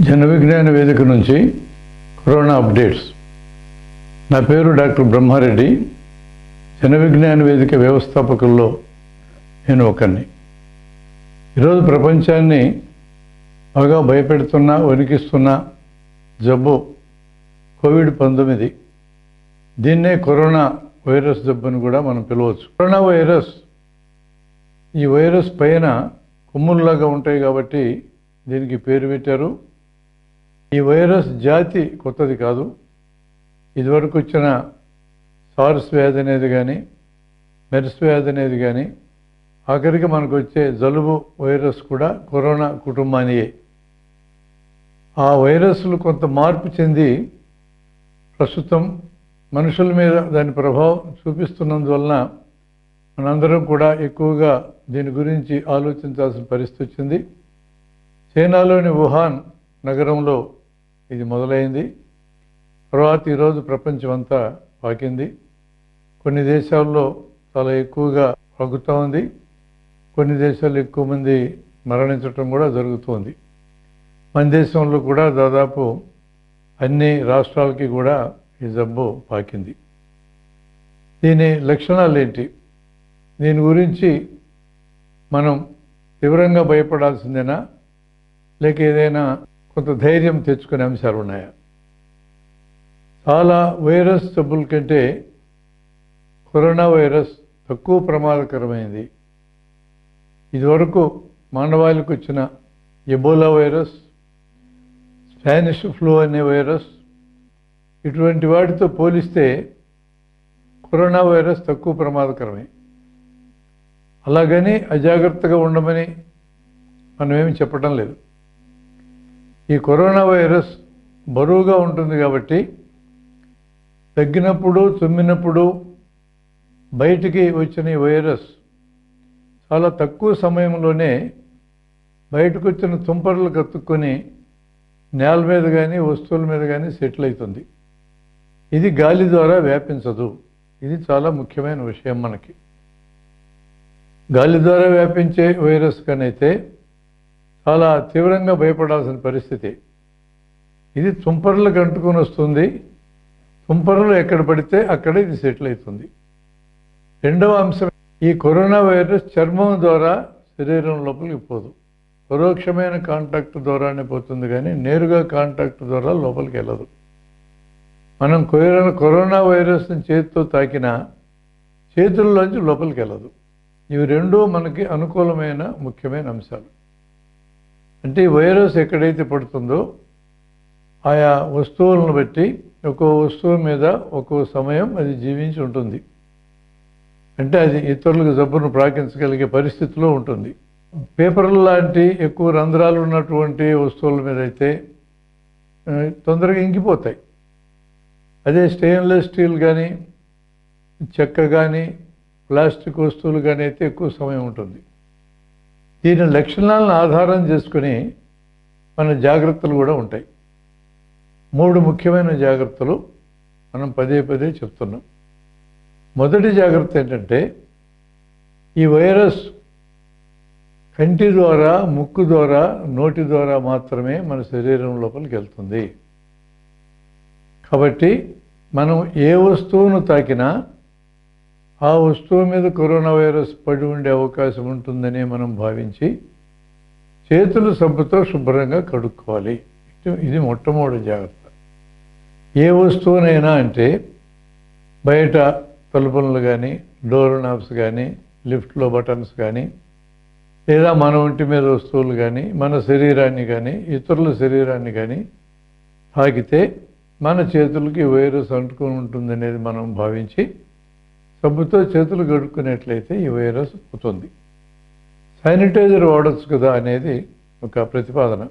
జన విజ్ఞాన వేదిక నుంచి కరోనా అప్డేట్స్ నా పేరు డాక్టర్ బ్రహ్మారెడ్డి జన విజ్ఞాన వేదిక వ్యవస్థాపకుల్లో నేను ఒకరిని ఈరోజు ప్రపంచాన్ని బాగా భయపెడుతున్న వణికిస్తున్న జబ్బు కోవిడ్ పంతొమ్మిది దీన్నే కరోనా వైరస్ జబ్బు అని కూడా మనం పిలవచ్చు కరోనా వైరస్ ఈ వైరస్ పైన కొమ్ముల్లాగా ఉంటాయి కాబట్టి దీనికి పేరు పెట్టారు ఈ వైరస్ జాతి కొత్తది కాదు ఇదివరకు వచ్చిన సార్స్ వ్యాధి అనేది కానీ మెర్స్ వ్యాధి అనేది కానీ ఆఖరికి మనకు వచ్చే జలుబు వైరస్ కూడా కరోనా కుటుంబానియే ఆ వైరస్లు కొంత మార్పు చెంది ప్రస్తుతం మనుషుల మీద దాని ప్రభావం చూపిస్తున్నందువలన మనందరం కూడా ఎక్కువగా దీని గురించి ఆలోచించాల్సిన పరిస్థితి వచ్చింది చైనాలోని వుహాన్ నగరంలో ఇది మొదలైంది తర్వాత ఈరోజు ప్రపంచం అంతా పాకింది కొన్ని దేశాల్లో చాలా ఎక్కువగా పాకుతూ ఉంది కొన్ని దేశాల్లో ఎక్కువ మంది మరణించటం కూడా జరుగుతుంది మన దేశంలో కూడా దాదాపు అన్ని రాష్ట్రాలకి కూడా ఈ జబ్బు పాకింది దీని లక్షణాలు ఏంటి దీని గురించి మనం తీవ్రంగా భయపడాల్సిందేనా లేక ఏదైనా కొంత ధైర్యం తెచ్చుకునే అంశాలు ఉన్నాయా చాలా వైరస్ జబ్బుల కంటే కరోనా వైరస్ తక్కువ ప్రమాదకరమైంది ఇదివరకు మానవాళికి వచ్చిన ఎబోలా వైరస్ స్పానిష్ ఫ్లూ అనే వైరస్ ఇటువంటి వాటితో పోలిస్తే కరోనా వైరస్ తక్కువ ప్రమాదకరమే అలాగని అజాగ్రత్తగా ఉండమని మనమేమి చెప్పడం లేదు ఈ కరోనా వైరస్ బరువుగా ఉంటుంది కాబట్టి తగ్గినప్పుడు తుమ్మినప్పుడు బయటికి వచ్చిన ఈ వైరస్ చాలా తక్కువ సమయంలోనే బయటకు వచ్చిన తుంపర్లు కత్తుక్కొని నేల మీద కానీ వస్తువుల మీద కానీ సెటిల్ అవుతుంది ఇది గాలి ద్వారా వ్యాపించదు ఇది చాలా ముఖ్యమైన విషయం మనకి గాలి ద్వారా వ్యాపించే వైరస్ కనైతే చాలా తీవ్రంగా భయపడాల్సిన పరిస్థితి ఇది తుంపర్లకు అంటుకొని వస్తుంది తుంపరలు ఎక్కడ పడితే అక్కడ ఇది సెటిల్ అవుతుంది రెండవ అంశం ఈ కరోనా వైరస్ చర్మం ద్వారా శరీరం లోపలికి పోదు పరోక్షమైన కాంటాక్ట్ ద్వారానే పోతుంది కానీ నేరుగా కాంటాక్ట్ ద్వారా లోపలికి వెళ్ళదు మనం కరోనా కరోనా వైరస్ని చేతితో తాకినా చేతుల్లోంచి లోపలికి వెళ్ళదు ఇవి రెండూ మనకి అనుకూలమైన ముఖ్యమైన అంశాలు అంటే ఈ వైరస్ ఎక్కడైతే పడుతుందో ఆయా వస్తువులను బట్టి ఒక్కో వస్తువు మీద ఒక్కో సమయం అది జీవించి ఉంటుంది అంటే అది ఇతరులకు జబ్బును ప్రాకించగలిగే పరిస్థితిలో ఉంటుంది పేపర్ లాంటి ఎక్కువ రంధ్రాలు ఉన్నటువంటి వస్తువుల మీద అయితే ఆ, తొందరగా ఇంకిపోతాయి అదే స్టెయిన్లెస్ స్టీల్ కానీ చెక్క కానీ ప్లాస్టిక్ వస్తువులు కానీ అయితే ఎక్కువ సమయం ఉంటుంది దీని లక్షణాలను ఆధారం చేసుకుని మన జాగ్రత్తలు కూడా ఉంటాయి మూడు ముఖ్యమైన జాగ్రత్తలు మనం పదే పదే చెప్తున్నాం మొదటి జాగ్రత్త ఏంటంటే ఈ వైరస్ కంటి ద్వారా ముక్కు ద్వారా నోటి ద్వారా మాత్రమే మన శరీరం లోపలికి వెళ్తుంది కాబట్టి మనం ఏ వస్తువును తాకినా ఆ వస్తువు మీద కరోనా వైరస్ పడి ఉండే అవకాశం ఉంటుందని మనం భావించి చేతులు సబ్బుతో శుభ్రంగా కడుక్కోవాలి ఇది- ఇది మొట్టమొదటి జాగ్రత్త ఏ వస్తువునైనా అంటే బయట తలుపులు కానీ డోర్ నాబ్స్ కానీ లిఫ్ట్లో బటన్స్ కానీ లేదా మన ఒంటి మీద వస్తువులు కానీ మన శరీరాన్ని కానీ ఇతరుల శరీరాన్ని కానీ తాకితే మన చేతులకి వైరస్ అంటుకొని ఉంటుందనేది మనం భావించి సబ్బుతో చేతులు కడుక్కునేట్లయితే ఈ వైరస్ పోతుంది శానిటైజర్ వాడచ్చు కదా అనేది ఒక ప్రతిపాదన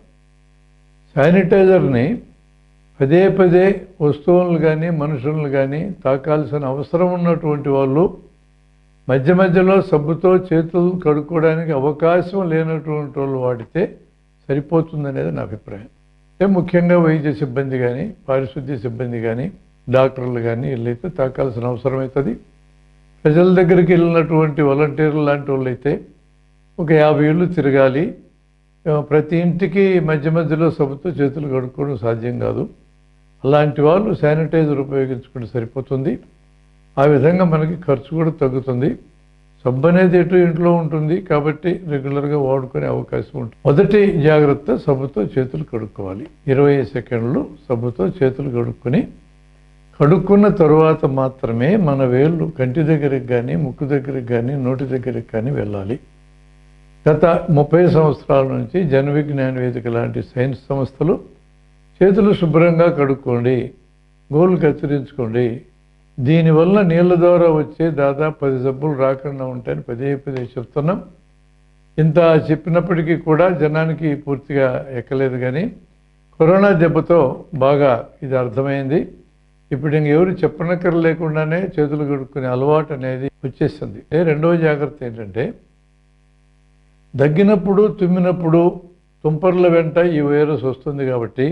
శానిటైజర్ని పదే పదే వస్తువులను కానీ మనుషులను కానీ తాకాల్సిన అవసరం ఉన్నటువంటి వాళ్ళు మధ్య మధ్యలో సబ్బుతో చేతులు కడుక్కోవడానికి అవకాశం లేనటువంటి వాళ్ళు వాడితే సరిపోతుందనేది నా అభిప్రాయం అంటే ముఖ్యంగా వైద్య సిబ్బంది కానీ పారిశుద్ధ్య సిబ్బంది కానీ డాక్టర్లు కానీ వీళ్ళైతే తాకాల్సిన అవసరం అవుతుంది ప్రజల దగ్గరికి వెళ్ళినటువంటి వాలంటీర్లు లాంటి వాళ్ళు అయితే ఒక యాభై ఏళ్ళు తిరగాలి ఆ, ప్రతి ఇంటికి మధ్య మధ్యలో సబ్బుతో చేతులు కడుక్కోవడం సాధ్యం కాదు అలాంటి వాళ్ళు శానిటైజర్ ఉపయోగించుకుంటే సరిపోతుంది ఆ విధంగా మనకి ఖర్చు కూడా తగ్గుతుంది సబ్బు అనేది ఎటు ఇంట్లో ఉంటుంది కాబట్టి రెగ్యులర్గా వాడుకునే అవకాశం ఉంటుంది మొదటి జాగ్రత్త సబ్బుతో చేతులు కడుక్కోవాలి ఇరవై సెకండ్లు సబ్బుతో చేతులు కడుక్కొని కడుక్కున్న తరువాత మాత్రమే మన వేళ్ళు కంటి దగ్గరికి కానీ ముక్కు దగ్గరికి కానీ నోటి దగ్గరికి కానీ వెళ్ళాలి గత ముప్పై సంవత్సరాల నుంచి జన విజ్ఞాన వేదిక లాంటి సైన్స్ సంస్థలు చేతులు శుభ్రంగా కడుక్కోండి గోళ్ళు కత్తిరించుకోండి దీనివల్ల నీళ్ళ ద్వారా వచ్చే దాదాపు పది జబ్బులు రాకుండా ఉంటాయని పదే పదే చెప్తున్నాం ఇంత చెప్పినప్పటికీ కూడా జనానికి పూర్తిగా ఎక్కలేదు కానీ కరోనా దెబ్బతో బాగా ఇది అర్థమైంది ఇప్పుడు ఇంక ఎవరు చెప్పనక్కర లేకుండానే చేతులు కడుక్కునే అలవాటు అనేది వచ్చేసింది ఏ రెండవ జాగ్రత్త ఏంటంటే దగ్గినప్పుడు తుమ్మినప్పుడు తుంపర్ల వెంట ఈ వైరస్ వస్తుంది కాబట్టి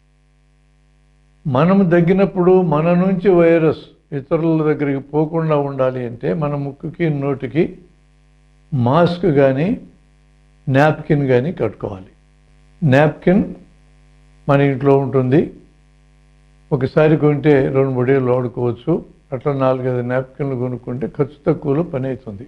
మనం దగ్గినప్పుడు మన నుంచి వైరస్ ఇతరుల దగ్గరికి పోకుండా ఉండాలి అంటే మన ముక్కుకి నోటికి మాస్క్ కానీ నాప్కిన్ కానీ కట్టుకోవాలి నాప్కిన్ మన ఇంట్లో ఉంటుంది ఒకసారి కొంటే రెండు మూడేళ్ళు వాడుకోవచ్చు అట్లా నాలుగైదు నాప్కిన్లు కొనుక్కుంటే ఖర్చు తక్కువలో పని అవుతుంది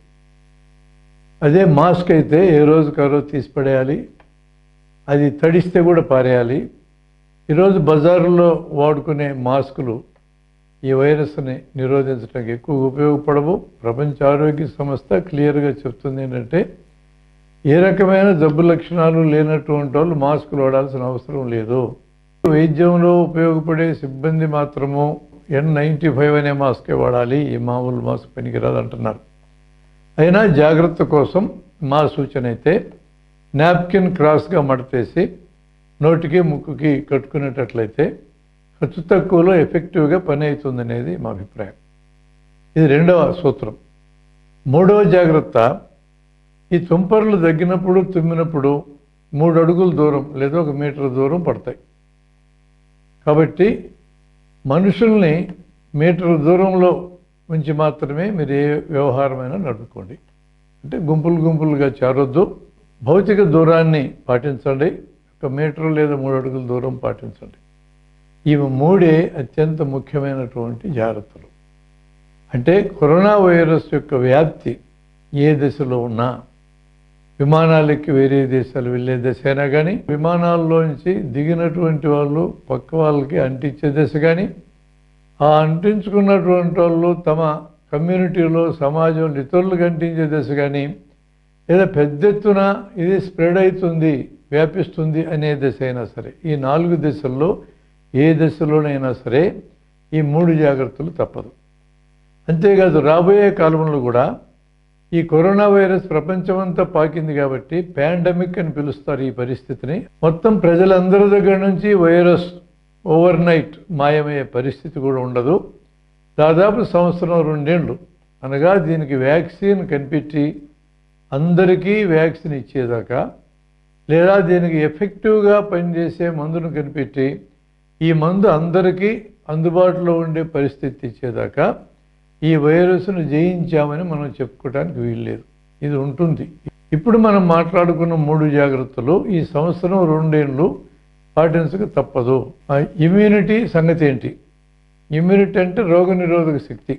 అదే మాస్క్ అయితే ఏ రోజుకి ఆ రోజు తీసి పడేయాలి అది తడిస్తే కూడా పారేయాలి ఈరోజు బజారులో వాడుకునే మాస్కులు ఈ వైరస్ని నిరోధించడానికి ఎక్కువ ఉపయోగపడవు ప్రపంచ ఆరోగ్య సంస్థ క్లియర్గా చెప్తుంది ఏంటంటే ఏ రకమైన జబ్బు లక్షణాలు లేనటువంటి వాళ్ళు మాస్కులు వాడాల్సిన అవసరం లేదు వైద్యంలో ఉపయోగపడే సిబ్బంది మాత్రము ఎన్ నైంటీ ఫైవ్ అనే మాస్కే వాడాలి ఈ మామూలు మాస్క్ పనికిరాదు అంటున్నారు అయినా జాగ్రత్త కోసం మా సూచన అయితే నాప్కిన్ క్రాస్గా మడతేసి నోటికి ముక్కుకి కట్టుకునేటట్లయితే ఖర్చు తక్కువలో ఎఫెక్టివ్గా పని అవుతుందనేది మా అభిప్రాయం ఇది రెండవ సూత్రం మూడవ జాగ్రత్త ఈ తుంపర్లు దగ్గినప్పుడు తుమ్మినప్పుడు మూడు అడుగుల దూరం లేదా ఒక మీటర్ దూరం పడతాయి కాబట్టి మనుషుల్ని మీటర్ దూరంలో ఉంచి మాత్రమే మీరు ఏ వ్యవహారమైనా నడుపుకోండి అంటే గుంపులు గుంపులుగా చేరొద్దు భౌతిక దూరాన్ని పాటించండి ఒక మీటర్ లేదా మూడు అడుగుల దూరం పాటించండి ఇవి మూడే అత్యంత ముఖ్యమైనటువంటి జాగ్రత్తలు అంటే కరోనా వైరస్ యొక్క వ్యాప్తి ఏ దశలో ఉన్నా విమానాలకి వేరే దేశాలు వెళ్ళే దశ అయినా కానీ విమానాల్లోంచి దిగినటువంటి వాళ్ళు పక్క వాళ్ళకి అంటించే దశ కానీ ఆ అంటించుకున్నటువంటి వాళ్ళు తమ కమ్యూనిటీలో సమాజంలో ఇతరులకు అంటించే దశ కానీ లేదా పెద్ద ఎత్తున ఇది స్ప్రెడ్ అవుతుంది వ్యాపిస్తుంది అనే దశ అయినా సరే ఈ నాలుగు దశల్లో ఏ దశలోనైనా సరే ఈ మూడు జాగ్రత్తలు తప్పదు అంతేకాదు రాబోయే కాలంలో కూడా ఈ కరోనా వైరస్ ప్రపంచమంతా పాకింది కాబట్టి పాండమిక్ అని పిలుస్తారు ఈ పరిస్థితిని మొత్తం ప్రజలందరి దగ్గర నుంచి వైరస్ ఓవర్ నైట్ మాయమయ్యే పరిస్థితి కూడా ఉండదు దాదాపు సంవత్సరం రెండేళ్ళు అనగా దీనికి వ్యాక్సిన్ కనిపెట్టి అందరికీ వ్యాక్సిన్ ఇచ్చేదాకా లేదా దీనికి ఎఫెక్టివ్గా పనిచేసే మందును కనిపెట్టి ఈ మందు అందరికీ అందుబాటులో ఉండే పరిస్థితి ఇచ్చేదాకా ఈ వైరస్ను జయించామని మనం చెప్పుకోవడానికి వీల్లేదు ఇది ఉంటుంది ఇప్పుడు మనం మాట్లాడుకున్న మూడు జాగ్రత్తలు ఈ సంవత్సరం రెండేళ్ళు పాటించక తప్పదు ఆ ఇమ్యూనిటీ సంగతి ఏంటి ఇమ్యూనిటీ అంటే రోగనిరోధక శక్తి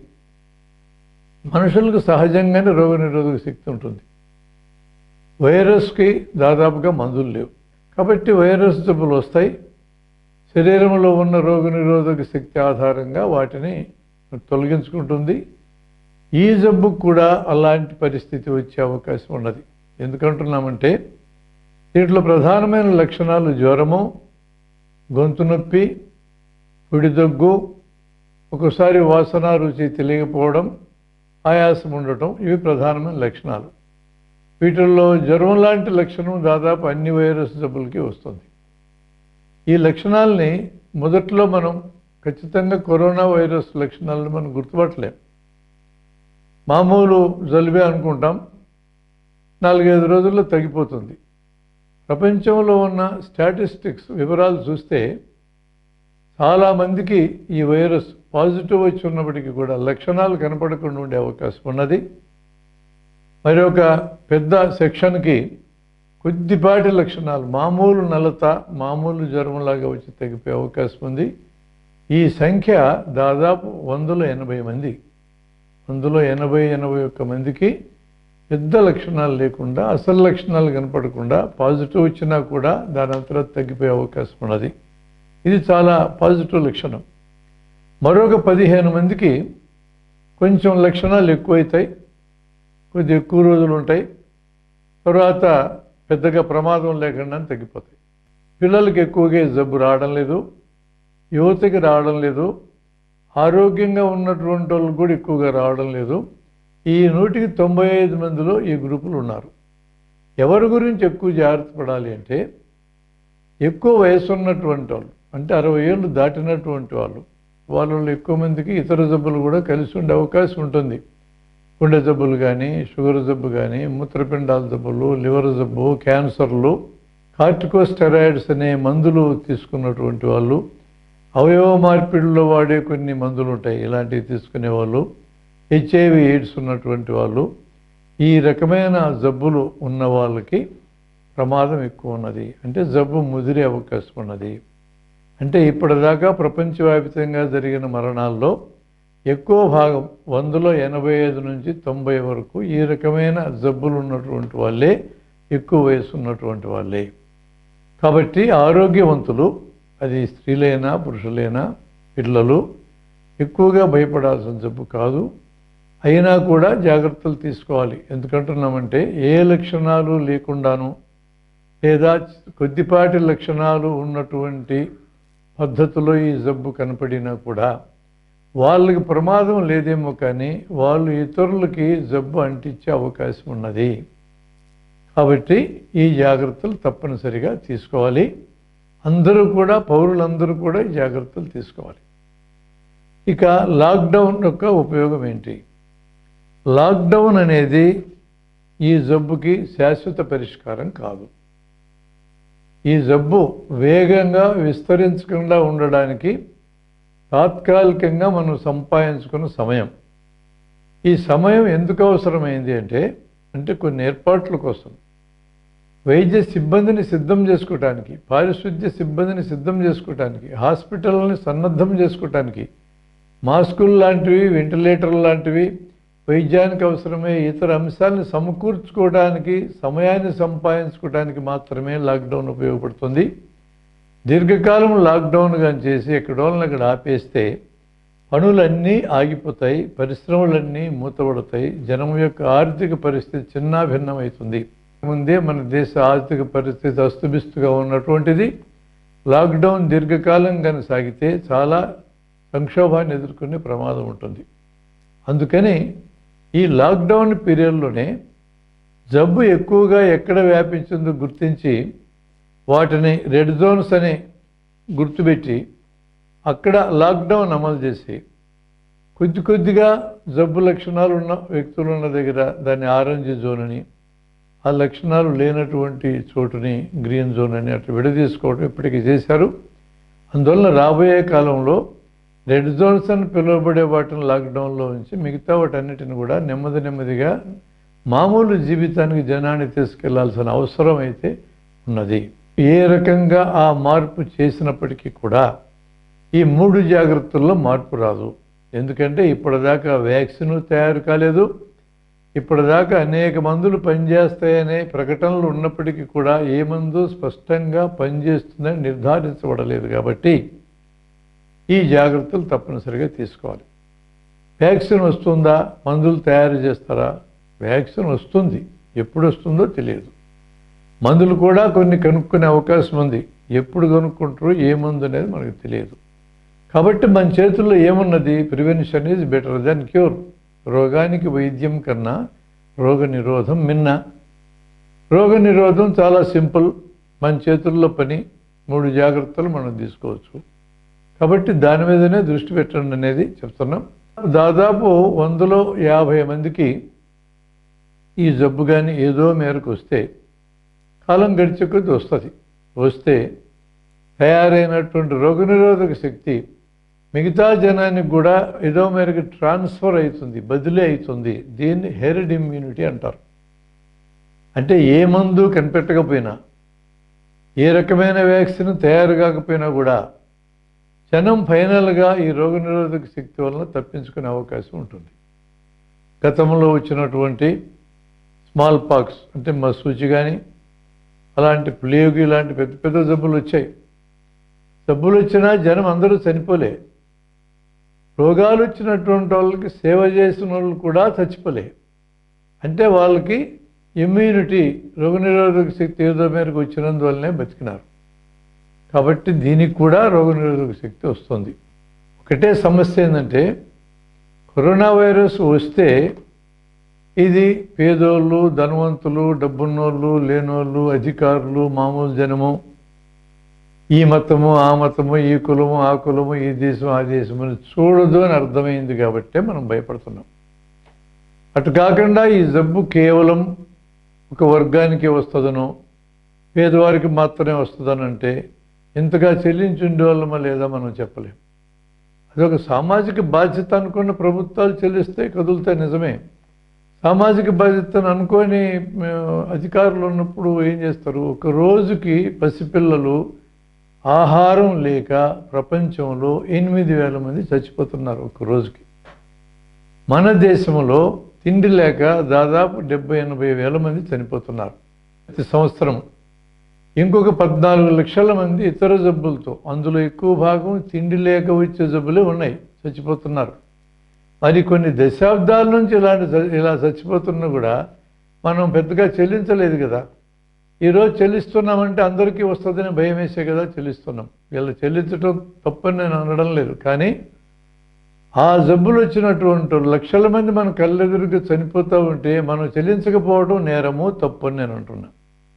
మనుషులకు సహజంగానే రోగనిరోధక శక్తి ఉంటుంది వైరస్కి దాదాపుగా మందులు లేవు కాబట్టి వైరస్ జబ్బులు వస్తాయి శరీరంలో ఉన్న రోగనిరోధక శక్తి ఆధారంగా వాటిని తొలగించుకుంటుంది ఈ జబ్బుకు కూడా అలాంటి పరిస్థితి వచ్చే అవకాశం ఉన్నది ఎందుకంటున్నామంటే దీంట్లో ప్రధానమైన లక్షణాలు జ్వరము గొంతు నొప్పి పొడి దగ్గు ఒకసారి వాసన రుచి తెలియకపోవడం ఆయాసం ఉండటం ఇవి ప్రధానమైన లక్షణాలు వీటిల్లో జ్వరం లాంటి లక్షణం దాదాపు అన్ని వైరస్ జబ్బులకి వస్తుంది ఈ లక్షణాలని మొదట్లో మనం ఖచ్చితంగా కరోనా వైరస్ లక్షణాలను మనం గుర్తుపట్టలేం మామూలు జలుబే అనుకుంటాం నాలుగైదు రోజుల్లో తగ్గిపోతుంది ప్రపంచంలో ఉన్న స్టాటిస్టిక్స్ వివరాలు చూస్తే చాలామందికి ఈ వైరస్ పాజిటివ్ వచ్చి ఉన్నప్పటికీ కూడా లక్షణాలు కనపడకుండా ఉండే అవకాశం ఉన్నది మరి ఒక పెద్ద సెక్షన్కి కొద్దిపాటి లక్షణాలు మామూలు నలత మామూలు జ్వరంలాగా వచ్చి తగ్గిపోయే అవకాశం ఉంది ఈ సంఖ్య దాదాపు వందలో ఎనభై మంది అందులో ఎనభై ఎనభై ఒక్క మందికి పెద్ద లక్షణాలు లేకుండా అసలు లక్షణాలు కనపడకుండా పాజిటివ్ వచ్చినా కూడా దాని అంతలో తగ్గిపోయే అవకాశం ఉన్నది ఇది చాలా పాజిటివ్ లక్షణం మరొక పదిహేను మందికి కొంచెం లక్షణాలు ఎక్కువైతాయి కొద్ది ఎక్కువ రోజులు ఉంటాయి తర్వాత పెద్దగా ప్రమాదం లేకుండా తగ్గిపోతాయి పిల్లలకి ఎక్కువగా ఈ జబ్బు రావడం లేదు యువతకి రావడం లేదు ఆరోగ్యంగా ఉన్నటువంటి వాళ్ళకి కూడా ఎక్కువగా రావడం లేదు ఈ నూటికి తొంభై ఐదు మందిలో ఈ గ్రూపులు ఉన్నారు ఎవరి గురించి ఎక్కువ జాగ్రత్త పడాలి అంటే ఎక్కువ వయసు ఉన్నటువంటి వాళ్ళు అంటే అరవై ఏళ్ళు దాటినటువంటి వాళ్ళు వాళ్ళలో ఎక్కువ మందికి ఇతర జబ్బులు కూడా కలిసి ఉండే అవకాశం ఉంటుంది గుండె జబ్బులు కానీ షుగర్ జబ్బు కానీ మూత్రపిండాల జబ్బులు లివర్ జబ్బు క్యాన్సర్లు కార్టికోస్టెరాయిడ్స్ అనే మందులు తీసుకున్నటువంటి వాళ్ళు అవయవ మార్పిడిలో వాడే కొన్ని మందులు ఉంటాయి ఇలాంటివి తీసుకునే వాళ్ళు హెచ్ఐవి ఎయిడ్స్ ఉన్నటువంటి వాళ్ళు ఈ రకమైన జబ్బులు ఉన్న వాళ్ళకి ప్రమాదం ఎక్కువ ఉన్నది అంటే జబ్బు ముదిరే అవకాశం ఉన్నది అంటే ఇప్పటిదాకా ప్రపంచవ్యాప్తంగా జరిగిన మరణాల్లో ఎక్కువ భాగం వందలో ఎనభై ఐదు నుంచి తొంభై వరకు ఈ రకమైన జబ్బులు ఉన్నటువంటి వాళ్ళే ఎక్కువ వయసు ఉన్నటువంటి వాళ్ళే కాబట్టి ఆరోగ్యవంతులు అది స్త్రీలైనా పురుషులైనా పిల్లలు ఎక్కువగా భయపడాల్సిన జబ్బు కాదు అయినా కూడా జాగ్రత్తలు తీసుకోవాలి ఎందుకంటున్నామంటే ఏ లక్షణాలు లేకుండాను లేదా కొద్దిపాటి లక్షణాలు ఉన్నటువంటి పద్ధతిలో ఈ జబ్బు కనపడినా కూడా వాళ్ళకి ప్రమాదం లేదేమో కానీ వాళ్ళు ఇతరులకి జబ్బు అంటించే అవకాశం ఉన్నది కాబట్టి ఈ జాగ్రత్తలు తప్పనిసరిగా తీసుకోవాలి అందరూ కూడా పౌరులందరూ కూడా ఈ జాగ్రత్తలు తీసుకోవాలి ఇక లాక్డౌన్ యొక్క ఉపయోగం ఏంటి లాక్డౌన్ అనేది ఈ జబ్బుకి శాశ్వత పరిష్కారం కాదు ఈ జబ్బు వేగంగా విస్తరించకుండా ఉండడానికి తాత్కాలికంగా మనం సంపాదించుకున్న సమయం ఈ సమయం ఎందుకు అవసరమైంది అంటే అంటే కొన్ని ఏర్పాట్ల కోసం వైద్య సిబ్బందిని సిద్ధం చేసుకోవటానికి పారిశుద్ధ్య సిబ్బందిని సిద్ధం చేసుకోవటానికి హాస్పిటల్ని సన్నద్ధం చేసుకోవటానికి మాస్కులు లాంటివి వెంటిలేటర్లు లాంటివి వైద్యానికి అవసరమయ్యే ఇతర అంశాలను సమకూర్చుకోవడానికి సమయాన్ని సంపాదించుకోవడానికి మాత్రమే లాక్డౌన్ ఉపయోగపడుతుంది దీర్ఘకాలం లాక్డౌన్ కానీ చేసి ఎక్కడోళ్ళని అక్కడ ఆపేస్తే పనులన్నీ ఆగిపోతాయి పరిశ్రమలన్నీ మూతపడతాయి జనం యొక్క ఆర్థిక పరిస్థితి చిన్నాభిన్నమవుతుంది ముందే మన దేశ ఆర్థిక పరిస్థితి అస్తమిస్తుగా ఉన్నటువంటిది లాక్డౌన్ దీర్ఘకాలం కానీ సాగితే చాలా సంక్షోభాన్ని ఎదుర్కొనే ప్రమాదం ఉంటుంది అందుకని ఈ లాక్డౌన్ పీరియడ్లోనే జబ్బు ఎక్కువగా ఎక్కడ వ్యాపించిందో గుర్తించి వాటిని రెడ్ జోన్స్ అని గుర్తుపెట్టి అక్కడ లాక్డౌన్ అమలు చేసి కొద్ది కొద్దిగా జబ్బు లక్షణాలు ఉన్న వ్యక్తులు ఉన్న దగ్గర దాన్ని ఆరెంజ్ జోన్ అని ఆ లక్షణాలు లేనటువంటి చోటుని గ్రీన్ జోన్ అని అట్లా విడదీసుకోవడం ఇప్పటికీ చేశారు అందువల్ల రాబోయే కాలంలో రెడ్ జోన్స్ అని పిలువబడే వాటిని లాక్డౌన్లో ఉంచి మిగతా వాటన్నిటిని కూడా నెమ్మది నెమ్మదిగా మామూలు జీవితానికి జనాన్ని తీసుకెళ్లాల్సిన అవసరం అయితే ఉన్నది ఏ రకంగా ఆ మార్పు చేసినప్పటికీ కూడా ఈ మూడు జాగ్రత్తల్లో మార్పు రాదు ఎందుకంటే ఇప్పటిదాకా వ్యాక్సిన్ తయారు కాలేదు ఇప్పటిదాకా అనేక మందులు పనిచేస్తాయనే ప్రకటనలు ఉన్నప్పటికీ కూడా ఏ మందు స్పష్టంగా పనిచేస్తుందని నిర్ధారించబడలేదు కాబట్టి ఈ జాగ్రత్తలు తప్పనిసరిగా తీసుకోవాలి వ్యాక్సిన్ వస్తుందా మందులు తయారు చేస్తారా వ్యాక్సిన్ వస్తుంది ఎప్పుడు వస్తుందో తెలియదు మందులు కూడా కొన్ని కనుక్కునే అవకాశం ఉంది ఎప్పుడు కనుక్కుంటారో ఏ మందు అనేది మనకు తెలియదు కాబట్టి మన చేతుల్లో ఏమున్నది prevention is better than cure రోగానికి వైద్యం కన్నా రోగ నిరోధం మిన్న రోగ నిరోధం చాలా సింపుల్ మన చేతుల్లో పని మూడు జాగ్రత్తలు మనం తీసుకోవచ్చు కాబట్టి దాని మీదనే దృష్టి పెట్టండి అనేది చెప్తున్నాం దాదాపు వందలో యాభై మందికి ఈ జబ్బు కానీ ఏదో మేరకు వస్తే కాలం గడిచే కొద్దీ వస్తుంది వస్తే తయారైనటువంటి రోగనిరోధక శక్తి మిగతా జనానికి కూడా ఏదో మేరకు ట్రాన్స్ఫర్ అవుతుంది బదిలీ అవుతుంది దీన్ని హెరిడ్ ఇమ్యూనిటీ అంటారు అంటే ఏ మందు కనిపెట్టకపోయినా ఏ రకమైన వ్యాక్సిన్ తయారు కాకపోయినా కూడా జనం ఫైనల్గా ఈ రోగనిరోధక శక్తి వలన తప్పించుకునే అవకాశం ఉంటుంది గతంలో వచ్చినటువంటి స్మాల్ పాక్స్ అంటే మసూచి కానీ అలాంటి ప్లేగు ఇలాంటి పెద్ద పెద్ద జబ్బులు వచ్చాయి జబ్బులు వచ్చినా జనం అందరూ చనిపోలే రోగాలు వచ్చినటువంటి వాళ్ళకి సేవ చేసిన వాళ్ళు కూడా చచ్చిపోలే అంటే వాళ్ళకి ఇమ్యూనిటీ రోగనిరోధక శక్తి ఏదో మేరకు వచ్చినందువల్లనే బతికినారు కాబట్టి దీనికి కూడా రోగనిరోధక శక్తి వస్తుంది ఒకటే సమస్య ఏంటంటే కరోనా వైరస్ వస్తే ఇది పేదోళ్ళు ధనవంతులు డబ్బున్నోళ్ళు లేనోళ్ళు అధికారులు మామూలు జనము ఈ మతము ఆ మతము ఈ కులము ఆ కులము ఈ దేశం ఆ దేశం అని చూడదు అని అర్థమైంది కాబట్టే మనం భయపడుతున్నాం అటు కాకుండా ఈ జబ్బు కేవలం ఒక వర్గానికి వస్తుందనో పేదవారికి మాత్రమే వస్తుందనంటే ఇంతగా చెల్లించుండే వాళ్ళమా లేదా మనం చెప్పలేం అదొక సామాజిక బాధ్యత అనుకున్న ప్రభుత్వాలు చెల్లిస్తే కదులుతే నిజమే సామాజిక బాధ్యతను అనుకొని ఆ, అధికారులు ఉన్నప్పుడు ఏం చేస్తారు ఒక రోజుకి పసిపిల్లలు ఆహారం లేక ప్రపంచంలో ఎనిమిది వేల మంది చచ్చిపోతున్నారు ఒక రోజుకి మన దేశంలో తిండి లేక దాదాపు డెబ్బై ఎనభై వేల మంది చనిపోతున్నారు ప్రతి సంవత్సరం ఇంకొక పద్నాలుగు లక్షల మంది ఇతర జబ్బులతో అందులో ఎక్కువ భాగం తిండి లేక వచ్చే జబ్బులే ఉన్నాయి చచ్చిపోతున్నారు మరి కొన్ని దశాబ్దాల నుంచి ఇలాంటి చ- ఇలా చచ్చిపోతున్నా కూడా మనం పెద్దగా చెల్లించలేదు కదా ఈరోజు చెల్లిస్తున్నామంటే అందరికీ వస్తుందని భయం వేసే కదా చెల్లిస్తున్నాం వీళ్ళు చెల్లించడం తప్పని నేను అనడం లేదు కానీ ఆ జబ్బులు వచ్చినటువంటి లక్షల మంది మన కళ్ళెదురుగా చనిపోతూ ఉంటే మనం చెల్లించకపోవడం నేరము తప్పు అని నేను అంటున్నా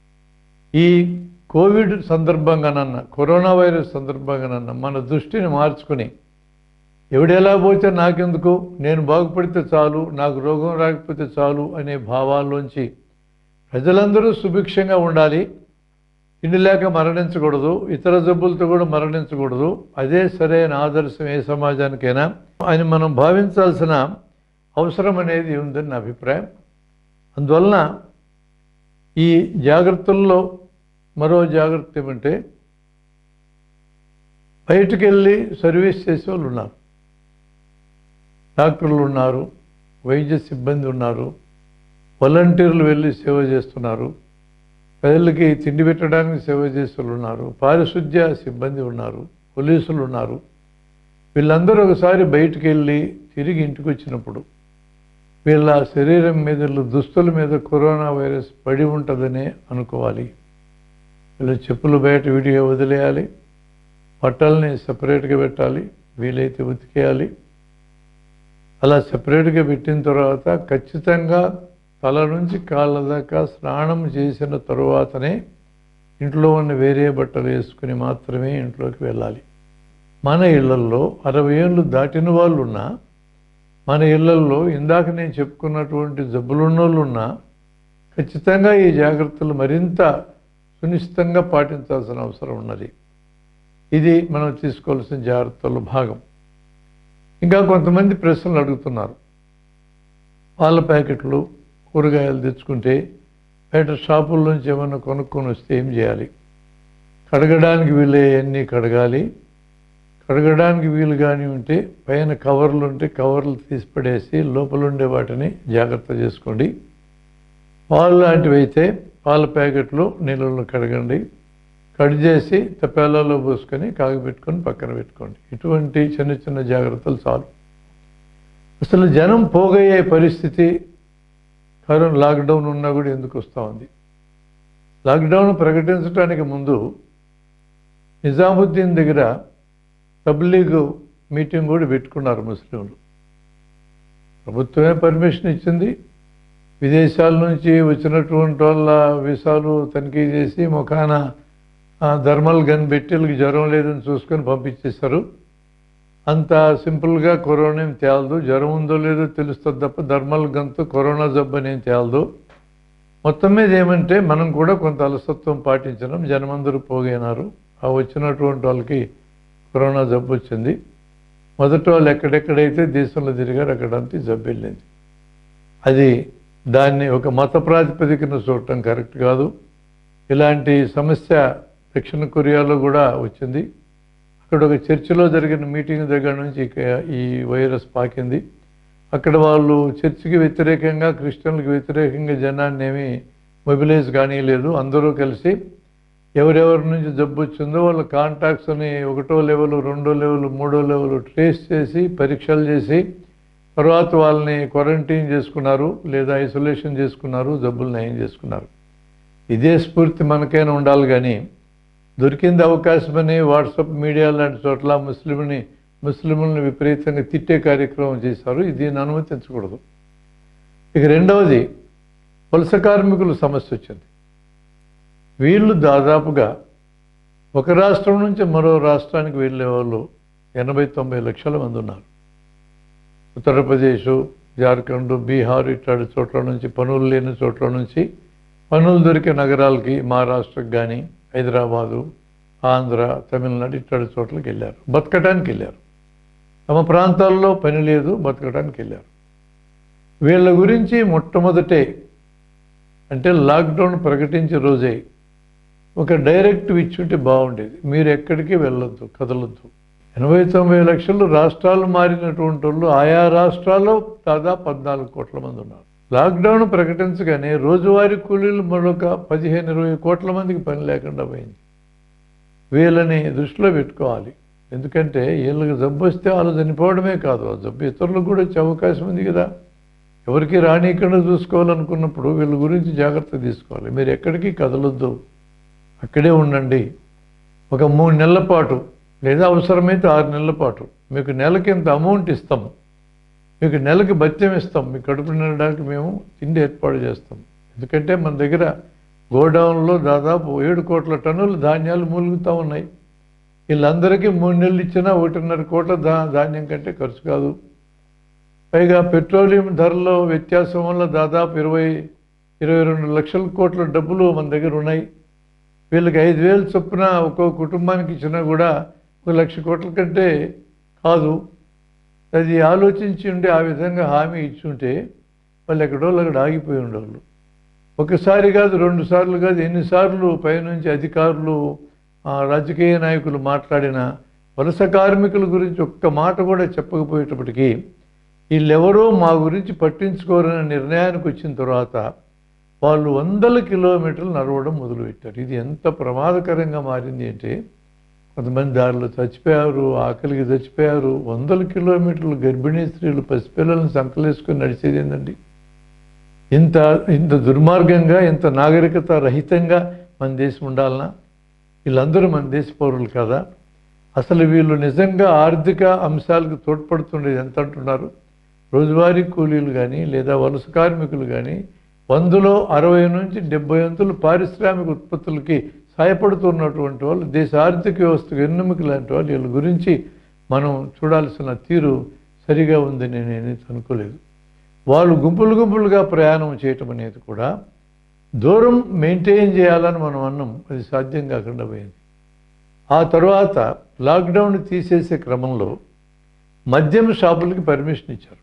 ఈ కోవిడ్ సందర్భంగానన్నా కరోనా వైరస్ సందర్భంగానన్నా మన దృష్టిని మార్చుకుని ఎవడెలా పోతే నాకెందుకు నేను బాగుపడితే చాలు నాకు రోగం రాకపోతే చాలు అనే భావాల్లోంచి ప్రజలందరూ సుభిక్షంగా ఉండాలి ఇండి లేక మరణించకూడదు ఇతర జబ్బులతో కూడా మరణించకూడదు అదే సరైన ఆదర్శం ఏ సమాజానికైనా అని మనం భావించాల్సిన అవసరం అనేది ఉందని నా అభిప్రాయం అందువలన ఈ జాగ్రత్తల్లో మరో జాగ్రత్త ఏమంటే బయటికి వెళ్ళి సర్వీస్ చేసే వాళ్ళు ఉన్నారు డాక్టర్లు ఉన్నారు వైద్య సిబ్బంది ఉన్నారు వాలంటీర్లు వెళ్ళి సేవ చేస్తున్నారు ప్రజలకి తిండి పెట్టడానికి సేవ చేసే వాళ్ళు ఉన్నారు పారిశుద్ధ్య సిబ్బంది ఉన్నారు పోలీసులు ఉన్నారు వీళ్ళందరూ ఒకసారి బయటికి వెళ్ళి తిరిగి ఇంటికి వచ్చినప్పుడు వీళ్ళ శరీరం మీద వీళ్ళ దుస్తుల మీద కరోనా వైరస్ పడి ఉంటుందనే అనుకోవాలి వీళ్ళ చెప్పులు బయట విడిగా వదిలేయాలి బట్టల్ని సపరేట్గా పెట్టాలి వీలైతే ఉతికేయాలి అలా సపరేట్గా పెట్టిన తర్వాత ఖచ్చితంగా తల నుంచి కాళ్ళ దాకా స్నానం చేసిన తరువాతనే ఇంట్లో ఉన్న వేరే బట్టలు వేసుకుని మాత్రమే ఇంట్లోకి వెళ్ళాలి మన ఇళ్లల్లో అరవై ఏళ్ళు దాటిన వాళ్ళు ఉన్నా మన ఇళ్లల్లో ఇందాక నేను చెప్పుకున్నటువంటి జబ్బులున్న వాళ్ళు ఉన్నా ఖచ్చితంగా ఈ జాగ్రత్తలు మరింత సునిశ్చితంగా పాటించాల్సిన అవసరం ఉన్నది ఇది మనం తీసుకోవాల్సిన జాగ్రత్తల భాగం ఇంకా కొంతమంది ప్రశ్నలు అడుగుతున్నారు పాల ప్యాకెట్లు కూరగాయలు తెచ్చుకుంటే బయట షాపుల నుంచి ఏమైనా కొనుక్కొని వస్తే ఏం చేయాలి కడగడానికి వీలే అన్నీ కడగాలి కడగడానికి వీలు కానీ ఉంటే పైన కవర్లు ఉంటే కవర్లు తీసి పడేసి లోపల ఉండే వాటిని జాగ్రత్త చేసుకోండి పాలు లాంటివి అయితే పాల ప్యాకెట్లు నీళ్ళలో కడగండి కట్ చేసి తపేలాలో పోసుకొని కాగబెట్టుకొని పక్కన పెట్టుకోండి ఇటువంటి చిన్న చిన్న జాగ్రత్తలు చాలు అసలు జనం పోగయ్యే పరిస్థితి కరోనా లాక్డౌన్ ఉన్నా కూడా ఎందుకు వస్తూ ఉంది లాక్డౌన్ ప్రకటించడానికి ముందు నిజాముద్దీన్ దగ్గర తబ్లీగ్ మీటింగ్ కూడా పెట్టుకున్నారు ముస్లింలు ప్రభుత్వమే పర్మిషన్ ఇచ్చింది విదేశాల నుంచి వచ్చినటువంటి వాళ్ళ వీసాలు తనిఖీ చేసి ముఖాన ఆ, థర్మల్ గన్ పెట్టి వీళ్ళకి జ్వరం లేదని చూసుకొని పంపించేశారు అంత సింపుల్గా కరోనా ఏం తేలదు జ్వరం ఉందో లేదో తెలుస్తుంది తప్ప థర్మల్ గన్తో కరోనా జబ్బు అని ఏం తేలదు మొత్తం మీద ఏమంటే మనం కూడా కొంత అలసత్వం పాటించడం జనమందరూ పోగైనారు ఆ వచ్చినటువంటి వాళ్ళకి కరోనా జబ్బు వచ్చింది మొదట వాళ్ళు ఎక్కడెక్కడైతే దేశంలో తిరిగారు అక్కడంతా ఈ జబ్బు వెళ్ళింది అది దాన్ని ఒక మత ప్రాతిపదికన చూడటం కరెక్ట్ కాదు ఇలాంటి సమస్య దక్షిణ కొరియాలో కూడా వచ్చింది అక్కడ ఒక చర్చిలో జరిగిన మీటింగ్ దగ్గర నుంచి ఇక ఈ వైరస్ పాకింది అక్కడ వాళ్ళు చర్చికి వ్యతిరేకంగా క్రిస్టియన్లకు వ్యతిరేకంగా జనాన్ని ఏమీ మొబిలైజ్ కానీయలేదు అందరూ కలిసి ఎవరెవరి నుంచి జబ్బు వచ్చిందో వాళ్ళ కాంటాక్ట్స్ని ఒకటో లెవెల్ రెండో లెవెల్ మూడో లెవెల్ ట్రేస్ చేసి పరీక్షలు చేసి తర్వాత వాళ్ళని క్వారంటైన్ చేసుకున్నారు లేదా ఐసోలేషన్ చేసుకున్నారు జబ్బులు నయం చేసుకున్నారు ఇదే స్ఫూర్తి మనకైనా ఉండాలి కానీ దొరికింది అవకాశమని వాట్సాప్ మీడియా లాంటి చోట్ల ముస్లింని ముస్లింలను విపరీతంగా తిట్టే కార్యక్రమం చేశారు దీన్ని అనుమతించకూడదు ఇక రెండవది వలస కార్మికుల సమస్య వచ్చింది వీళ్ళు దాదాపుగా ఒక రాష్ట్రం నుంచి మరో రాష్ట్రానికి వెళ్ళే వాళ్ళు ఎనభై తొంభై లక్షల మంది ఉన్నారు ఉత్తరప్రదేశ్ జార్ఖండ్ బీహార్ ఇట్లాంటి చోట్ల నుంచి పనులు లేని చోట్ల నుంచి పనులు దొరికే నగరాలకి మహారాష్ట్రకు కానీ హైదరాబాదు ఆంధ్ర తమిళనాడు ఇట్లాంటి చోట్లకి వెళ్ళారు బతకడానికి వెళ్ళారు తమ ప్రాంతాల్లో పని లేదు బతకడానికి వెళ్ళారు వీళ్ళ గురించి మొట్టమొదటే అంటే లాక్డౌన్ ప్రకటించే రోజే ఒక డైరెక్టివ్ ఇచ్చుంటే బాగుండేది మీరు ఎక్కడికి వెళ్ళొద్దు కదలొద్దు ఎనభై తొంభై లక్షలు రాష్ట్రాలు మారినటువంటి వాళ్ళు ఆయా రాష్ట్రాల్లో దాదాపు పద్నాలుగు కోట్ల మంది ఉన్నారు లాక్డౌన్ ప్రకటించగానే రోజువారీ కూలీలు మరొక పదిహేను ఇరవై కోట్ల మందికి పని లేకుండా పోయింది వీళ్ళని దృష్టిలో పెట్టుకోవాలి ఎందుకంటే వీళ్ళకి జబ్బు వస్తే వాళ్ళు చనిపోవడమే కాదు ఆ జబ్బు ఇతరులకు కూడా వచ్చే అవకాశం ఉంది కదా ఎవరికి రానికుండా చూసుకోవాలనుకున్నప్పుడు వీళ్ళ గురించి జాగ్రత్త తీసుకోవాలి మీరు ఎక్కడికి కదలొద్దు అక్కడే ఉండండి ఒక మూడు నెలల పాటు లేదా అవసరమైతే ఆరు నెలల పాటు మీకు నెలకి ఇంత అమౌంట్ ఇస్తాం మీకు నెలకి భత్యం ఇస్తాం మీ కడుపు నిండడానికి మేము తిండి ఏర్పాటు చేస్తాం ఎందుకంటే మన దగ్గర గోడౌన్లో దాదాపు ఏడు కోట్ల టన్నుల ధాన్యాలు మూలుగుతూ ఉన్నాయి వీళ్ళందరికీ మూడు నెలలు ఇచ్చినా ఒకటిన్నర కోట్ల ధా ధాన్యం కంటే ఖర్చు కాదు పైగా పెట్రోలియం ధరలో వ్యత్యాసం వల్ల దాదాపు ఇరవై ఇరవై రెండు లక్షల కోట్ల డబ్బులు మన దగ్గర ఉన్నాయి వీళ్ళకి ఐదు వేలు చొప్పున ఒక్కో కుటుంబానికి ఇచ్చినా కూడా ఒక లక్ష కోట్ల కంటే కాదు అది ఆలోచించి ఉంటే ఆ విధంగా హామీ ఇచ్చి ఉంటే వాళ్ళు ఎక్కడో అక్కడ ఆగిపోయి ఉండేవాళ్ళు ఒకసారి కాదు రెండు సార్లు కాదు ఎన్నిసార్లు పైనుంచి అధికారులు ఆ, రాజకీయ నాయకులు మాట్లాడిన వలస కార్మికుల గురించి ఒక్క మాట కూడా చెప్పకపోయేటప్పటికీ వీళ్ళెవరో మా గురించి పట్టించుకోరనే నిర్ణయానికి వచ్చిన తర్వాత వాళ్ళు వందల కిలోమీటర్లు నడవడం మొదలుపెట్టారు ఇది ఎంత ప్రమాదకరంగా మారింది అంటే కొంతమంది దారిలో చచ్చిపోయారు ఆకలికి చచ్చిపోయారు వందల కిలోమీటర్లు గర్భిణీ స్త్రీలు పసిపిల్లలను సంకలేసుకొని నడిచేది ఏందండి ఇంత ఇంత దుర్మార్గంగా ఇంత నాగరికత రహితంగా మన దేశం ఉండాలనా వీళ్ళందరూ మన దేశ పౌరులు కదా అసలు వీళ్ళు నిజంగా ఆర్థిక అంశాలకు తోడ్పడుతుండేది ఎంత అంటున్నారు రోజువారీ కూలీలు కానీ లేదా వలస కార్మికులు కానీ వందలో అరవై నుంచి డెబ్బై వంతులు పారిశ్రామిక ఉత్పత్తులకి సహాయపడుతున్నటువంటి వాళ్ళు దేశ ఆర్థిక వ్యవస్థకు ఎన్నుమిక లాంటి వాళ్ళు వీళ్ళ గురించి మనం చూడాల్సిన తీరు సరిగా ఉందని నేను అనుకోలేదు వాళ్ళు గుంపులు గుంపులుగా ప్రయాణం చేయటం అనేది కూడా దూరం మెయింటైన్ చేయాలని మనం అన్నాం అది సాధ్యం కాకుండా పోయింది ఆ తర్వాత లాక్డౌన్ తీసేసే క్రమంలో మద్యం షాపులకి పర్మిషన్ ఇచ్చారు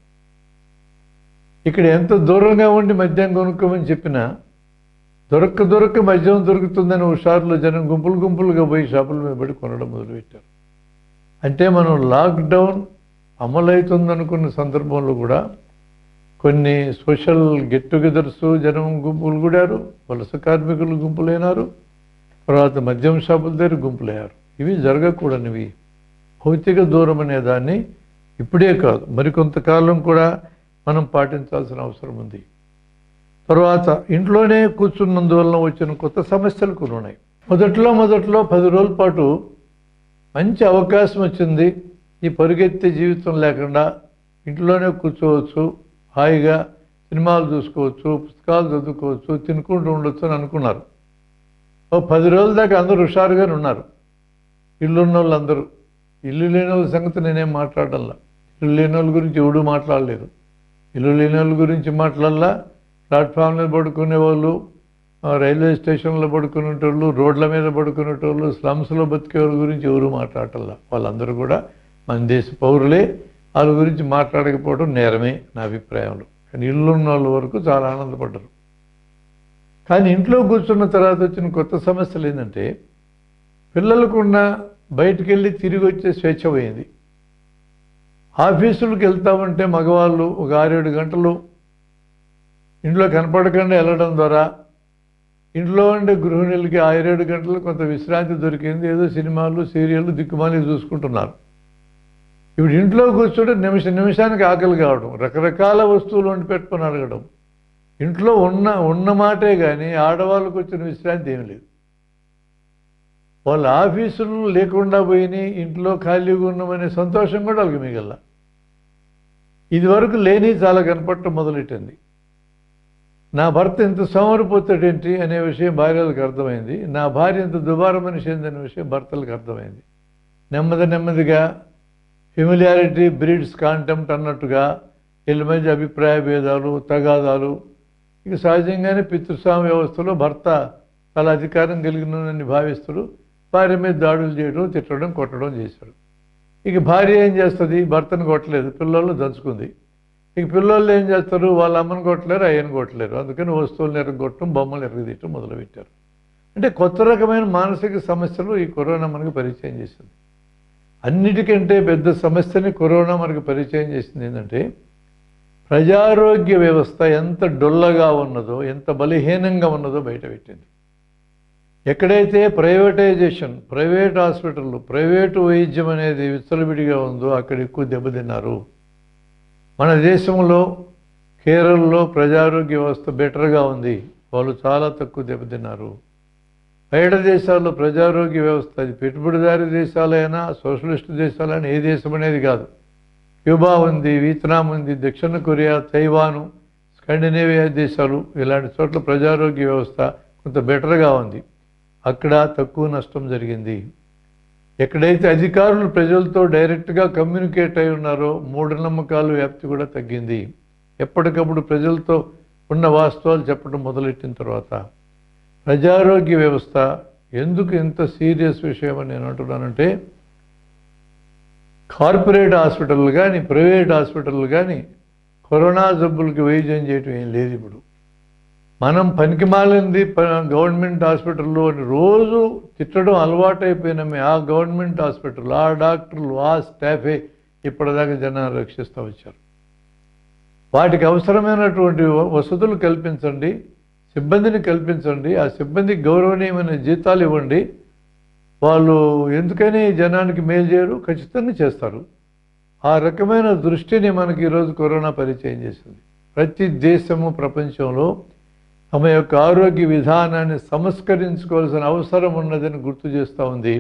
ఇక్కడ ఎంత దూరంగా ఉండి మద్యం కొనుక్కోమని చెప్పినా దొరక్క దొరక్క మద్యం దొరుకుతుందని హుషారులో జనం గుంపులు గుంపులుగా పోయి షాపుల మీద పడి కొనడం మొదలుపెట్టారు అంటే మనం లాక్డౌన్ అమలవుతుందనుకున్న సందర్భంలో కూడా కొన్ని సోషల్ గెట్ టుగెదర్స్ జనం గుంపులు కూడారు వలస కార్మికులు గుంపులైనారు తర్వాత మద్యం షాపుల దగ్గర గుంపులయ్యారు ఇవి జరగకూడనివి భౌతిక దూరం అనే దాన్ని ఇప్పుడే కాదు మరికొంతకాలం కూడా మనం పాటించాల్సిన అవసరం ఉంది తర్వాత ఇంట్లోనే కూర్చున్నందువలన వచ్చిన కొత్త సమస్యలు కొన్ని ఉన్నాయి మొదట్లో మొదట్లో పది రోజుల పాటు మంచి అవకాశం వచ్చింది ఈ పరుగెత్తే జీవితం లేకుండా ఇంట్లోనే కూర్చోవచ్చు హాయిగా సినిమాలు చూసుకోవచ్చు పుస్తకాలు చదువుకోవచ్చు తినుకుంటూ ఉండొచ్చు అని అనుకున్నారు ఓ పది రోజుల దాకా అందరూ హుషారుగానే ఉన్నారు ఇల్లున్న వాళ్ళు అందరూ ఇల్లు లేని వాళ్ళ సంగతి నేనేం మాట్లాడాల ఇల్లు లేని వాళ్ళ గురించి ఎవడూ మాట్లాడలేదు ఇల్లు లేని వాళ్ళ గురించి మాట్లాడాలా ప్లాట్ఫామ్ మీద పడుకునే వాళ్ళు ఆ, రైల్వే స్టేషన్లో పడుకునేటోళ్ళు రోడ్ల మీద పడుకునేటోళ్ళు స్లమ్స్లో బతికే వాళ్ళ గురించి ఎవరు మాట్లాడాల వాళ్ళందరూ కూడా మన దేశ పౌరులే వాళ్ళ గురించి మాట్లాడకపోవడం నేరమే నా అభిప్రాయంలో కానీ ఇల్లు ఉన్న వాళ్ళ వరకు చాలా ఆనందపడ్డారు కానీ ఇంట్లో కూర్చున్న తర్వాత వచ్చిన కొత్త సమస్యలు ఏంటంటే పిల్లలకున్న బయటికి వెళ్ళి తిరిగి వచ్చే స్వేచ్ఛ పోయింది ఆఫీసులకు వెళ్తామంటే మగవాళ్ళు ఒక ఆరేడు గంటలు ఇంట్లో కనపడకుండా వెళ్ళడం ద్వారా ఇంట్లో ఉండే గృహిణులకి ఆరేడు గంటలు కొంత విశ్రాంతి దొరికింది ఏదో సినిమాలు సీరియళ్ళు దిక్కుమాలి చూసుకుంటున్నారు ఇప్పుడు ఇంట్లో కూర్చుంటే నిమిష నిమిషానికి ఆకలి కావడం రకరకాల వస్తువులు వండి పెట్టుకొని అడగడం ఇంట్లో ఉన్న ఉన్న మాటే కానీ ఆడవాళ్ళకు వచ్చిన విశ్రాంతి ఏం లేదు వాళ్ళ ఆఫీసులు లేకుండా పోయినాయి ఇంట్లో ఖాళీగా ఉన్నామనే సంతోషం కూడా వాళ్ళకి మిగల ఇదివరకు లేని చాలా కనపడటం మొదలెట్టింది నా భర్త ఇంత సోమరిపోతాడేంటి అనే విషయం భార్యలకు అర్థమైంది నా భార్య ఇంత దుబార మనిషి అనే విషయం భర్తలకు అర్థమైంది నెమ్మది నెమ్మదిగా ఫెమిలియారిటీ బ్రీడ్స్ కాంటెంప్ట్ అన్నట్టుగా వీళ్ళ మధ్య అభిప్రాయ భేదాలు తగాదాలు ఇక సహజంగానే పితృస్వామి వ్యవస్థలో భర్త చాలా అధికారం కలిగినని భావిస్తాడు భార్య మీద దాడులు చేయడం తిట్టడం కొట్టడం చేశాడు ఇక భార్య ఏం చేస్తుంది భర్తను కొట్టలేదు పిల్లలు దంచుకుంది ఇక పిల్లలు ఏం చేస్తారు వాళ్ళ అమ్మని కొట్టలేరు అయ్యని కొట్టలేరు అందుకని వస్తువులను ఎరగొట్టడం బొమ్మలు ఎరగదీయటం మొదలుపెట్టారు అంటే కొత్త రకమైన మానసిక సమస్యలు ఈ కరోనా మనకు పరిచయం చేసింది అన్నిటికంటే పెద్ద సమస్యని కరోనా మనకు పరిచయం చేసింది ఏంటంటే ప్రజారోగ్య వ్యవస్థ ఎంత డొల్లగా ఉన్నదో ఎంత బలహీనంగా ఉన్నదో బయటపెట్టింది ఎక్కడైతే ప్రైవేటైజేషన్ ప్రైవేట్ హాస్పిటళ్ళు ప్రైవేటు వైద్యం అనేది విచ్చలవిడిగా ఉందో అక్కడ ఎక్కువ దెబ్బతిన్నారు మన దేశంలో కేరళలో ప్రజారోగ్య వ్యవస్థ బెటర్గా ఉంది వాళ్ళు చాలా తక్కువ దెబ్బతిన్నారు బయట దేశాల్లో ప్రజారోగ్య వ్యవస్థ అది పెట్టుబడిదారి దేశాలైనా సోషలిస్ట్ దేశాలైనా ఏ దేశం అనేది కాదు క్యూబా ఉంది వియత్నాం ఉంది దక్షిణ కొరియా తైవాను స్కాండినేవియా దేశాలు ఇలాంటి చోట్ల ప్రజారోగ్య వ్యవస్థ కొంత బెటర్గా ఉంది అక్కడ తక్కువ నష్టం జరిగింది ఎక్కడైతే అధికారులు ప్రజలతో డైరెక్ట్గా కమ్యూనికేట్ అయి ఉన్నారో మూఢనమ్మకాల వ్యాప్తి కూడా తగ్గింది ఎప్పటికప్పుడు ప్రజలతో ఉన్న వాస్తవాలు చెప్పడం మొదలెట్టిన తర్వాత ప్రజారోగ్య వ్యవస్థ ఎందుకు ఇంత సీరియస్ విషయం అని నేను అంటున్నానంటే కార్పొరేట్ హాస్పిటల్ కానీ ప్రైవేట్ హాస్పిటల్ కానీ కరోనా జబ్బులకి వైద్యం చేయటం ఏం లేదు ఇప్పుడు మనం పనికిమాలింది ప- గవర్నమెంట్ హాస్పిటల్లో అని రోజు తిట్టడం అలవాటైపోయినమే ఆ గవర్నమెంట్ హాస్పిటల్ ఆ డాక్టర్లు ఆ స్టాఫే ఇప్పటిదాకా జనాన్ని రక్షిస్తూ వచ్చారు వాటికి అవసరమైనటువంటి వ- వసతులు కల్పించండి సిబ్బందిని కల్పించండి ఆ సిబ్బందికి గౌరవనీయమైన జీతాలు ఇవ్వండి వాళ్ళు ఎందుకని జనానికి మేలు చేయరు ఖచ్చితంగా చేస్తారు ఆ రకమైన దృష్టిని మనకి ఈరోజు కరోనా పరిచయం చేసింది ప్రతి దేశము ప్రపంచంలో తమ యొక్క ఆరోగ్య విధానాన్ని సంస్కరించుకోవాల్సిన అవసరం ఉన్నదని గుర్తు చేస్తూ ఉంది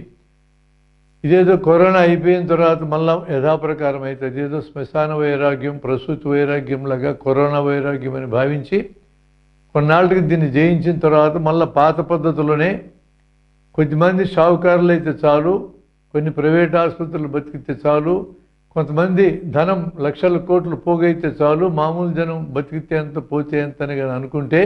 ఇదేదో కరోనా అయిపోయిన తర్వాత మళ్ళా యథాప్రకారం అయితే అదేదో శ్మశాన వైరాగ్యం ప్రసూతి వైరాగ్యం లాగా కరోనా వైరాగ్యం అని భావించి కొన్నాళ్ళకి దీన్ని జయించిన తర్వాత మళ్ళీ పాత పద్ధతిలోనే కొద్దిమంది షావుకారులు అయితే చాలు కొన్ని ప్రైవేట్ ఆసుపత్రులు బతికితే చాలు కొంతమంది ధనం లక్షల కోట్లు పోగైతే చాలు మామూలు జనం బతికితే ఎంత పోతే ఎంత అని కానీ అనుకుంటే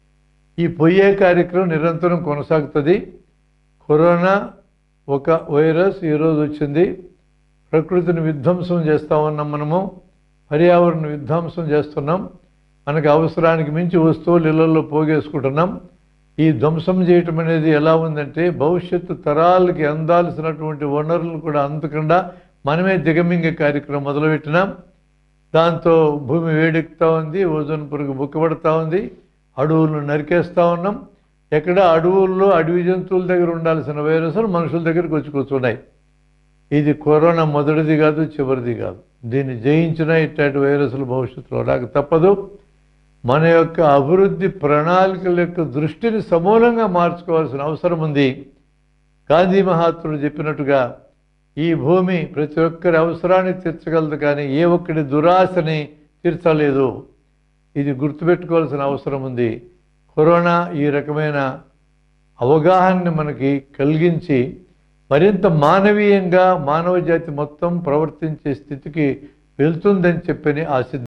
ఈ పొయ్యే కార్యక్రమం నిరంతరం కొనసాగుతుంది కరోనా ఒక వైరస్ ఈరోజు వచ్చింది ప్రకృతిని విధ్వంసం చేస్తా ఉన్నాం మనము పర్యావరణ విధ్వంసం చేస్తున్నాం మనకు అవసరానికి మించి వస్తువులు ఇళ్లలో పోగేసుకుంటున్నాం ఈ ధ్వంసం చేయటం అనేది ఎలా ఉందంటే భవిష్యత్తు తరాలకి అందాల్సినటువంటి వనరులు కూడా అందకుండా మనమే దిగమింగే కార్యక్రమం మొదలుపెట్టినాం దాంతో భూమి వేడెక్కుతూ ఉంది ఓజోన్ పురుగు బుక్కబడుతూ ఉంది అడవులను నరికేస్తూ ఉన్నాం ఎక్కడ అడవుల్లో అడవి జంతువుల దగ్గర ఉండాల్సిన వైరస్లు మనుషుల దగ్గరికి వచ్చి కూర్చున్నాయి ఇది కరోనా మొదటిది కాదు చివరిది కాదు దీన్ని జయించిన ఇట్లాంటి వైరస్లు భవిష్యత్తులో రాక తప్పదు మన యొక్క అభివృద్ధి ప్రణాళికల యొక్క దృష్టిని సమూలంగా మార్చుకోవాల్సిన అవసరం ఉంది గాంధీ మహాత్ముడు చెప్పినట్టుగా ఈ భూమి ప్రతి ఒక్కరి అవసరాన్ని తీర్చగలదు కానీ ఏ ఒక్కడి దురాశని తీర్చలేదు ఇది గుర్తుపెట్టుకోవాల్సిన అవసరం ఉంది కరోనా ఈ రకమైన అవగాహనని మనకి కలిగించి మరింత మానవీయంగా మానవ జాతి మొత్తం ప్రవర్తించే స్థితికి వెళ్తుందని చెప్పని ఆశిద్దాం